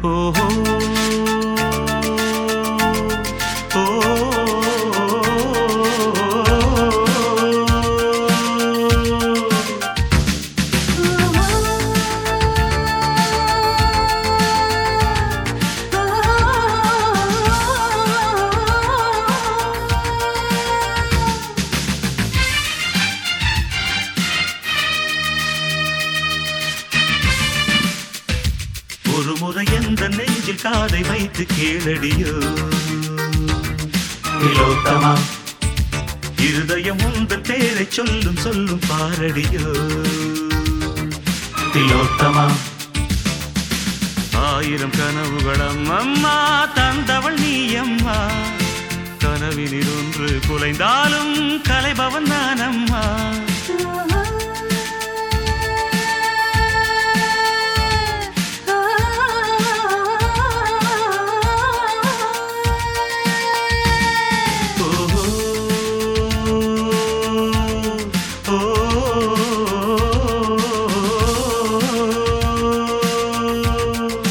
ஓஹோ ஓ ஒரு முறை எந்த நெஞ்சில் காதை வைத்து கேளடியோ திலோத்தமா இருதயம் உந்தன் பேரை சொல்லும் சொல்லும் பாரடியோ திலோத்தமா ஆயிரம் கனவுகளம் அம்மா தந்தவள் நீ அம்மா கனவினில் ஒன்று குலைந்தாலும் கலைபவன் நான் அம்மா ஓஹோ ஓ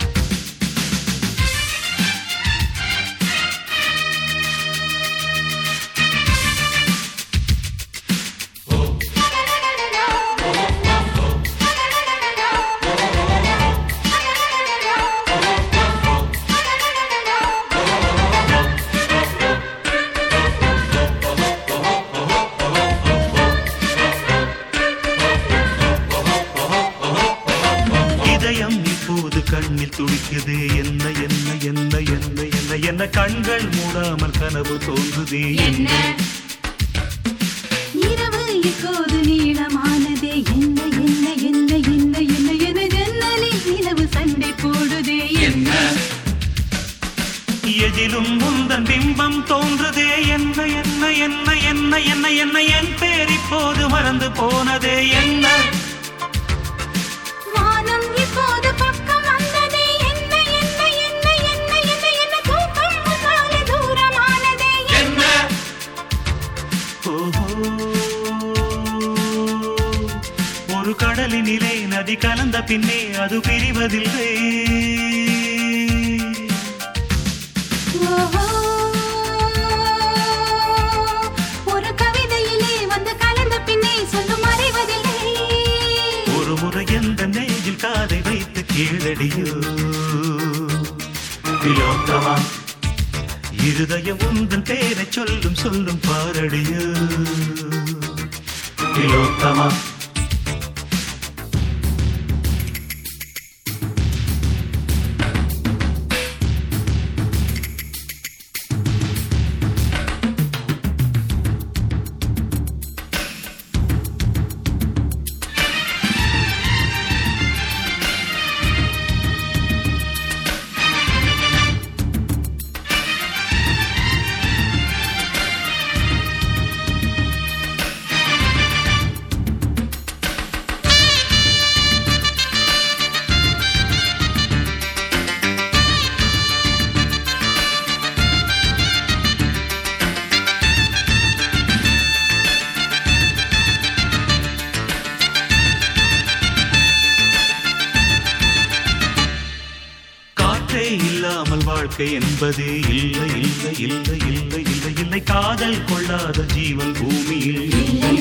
இதயம் இப்போது கண்ணில் துடிக்குது என்ன என்ன என்ன என்ன என்ன என்ன கண்கள் மூடாமல் கனவு தோன்றுதே என்ன இரவு இப்போது நீளமானதே என்ன என்ன என்ன என்ன என்ன என ஜன்னலில் நிலவு சண்டை போடுதே என்ன எதிலும் முந்தன் பிம்பம் தோன்றுதே என்ன என்ன என்ன என்ன என்ன என்ன என் பேர் இப்போது மறந்து போனதே என்ன வானம் இப்போது பக்கம் வந்ததே என்ன என்ன என்ன என்ன என்ன என்ன தூக்கம் முன்னாலே தூரமானதே என்ன ஓஹோ ஒரு கடலினிலே நதி கலந்த பின்னே அது பிரிவதில்லை ஓஹோ ஒரு கவிதையிலே வந்து கலந்த பின்னே சொல்லும் மறைவதில்லை ஒரு முறை எந்த நெஞ்சில் காதை வைத்து கீழடியோ திலோத்தமா இருதயம் உந்தன் பேரை சொல்லும் சொல்லும் பாரடியோ திலோத்தமா காற்றே இல்லாமல் வாழ்க்கை என்பது இல்லை இல்லை இல்லை இல்லை இல்லை இல்லை காதல் கொள்ளாத ஜீவன் பூமியில் இல்லை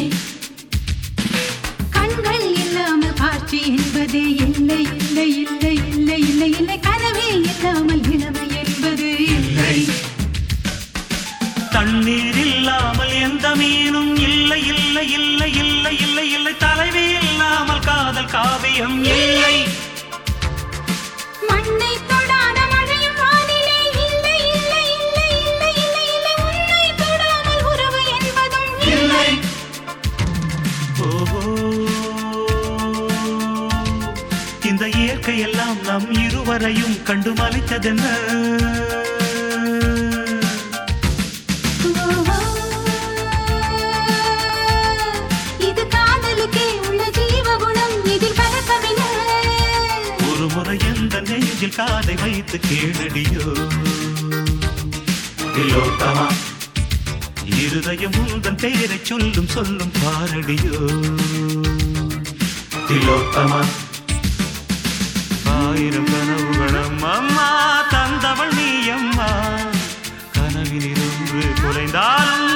கண்கள் இல்லாமல் காட்சி என்பது இல்லை இல்லை இல்லை இல்லை இல்லை இல்லை கனவே இல்லாமல் இளமை என்பது இல்லை தண்ணீர் இல்லாமல் எந்த மீனும் இல்லை இல்லை இல்லை இல்லை இல்லை இல்லை தலைவி இல்லாமல் காதல் காவியம் இல்லை மண்ணை தொடாத மழையும் வானிலே இல்லை இல்லை இல்லை இல்லை இல்லை இல்லை உன்னை தொடாமல் உறவு என்பதும் இல்லை ஓஹோ இந்த இயற்கை எல்லாம் நம் இருவரையும் கண்டு மலைத்ததென்ன ஓஹோ. இது காதலுக்கே உள்ள ஜீவகுணம் இதில் கலக்கமில்லை ஒரு முறை எந்த நெஞ்சில் காதை வைத்து கேளடியோ திலோத்தமா இருதயம் உந்தன் பெயரை சொல்லும் சொல்லும் பாரடியோ திலோத்தமா ஆயிரம் கனவுகளும் அம்மம்மா தந்தவள் நீ அம்மா கனவினிருந்து குறைந்தாலும்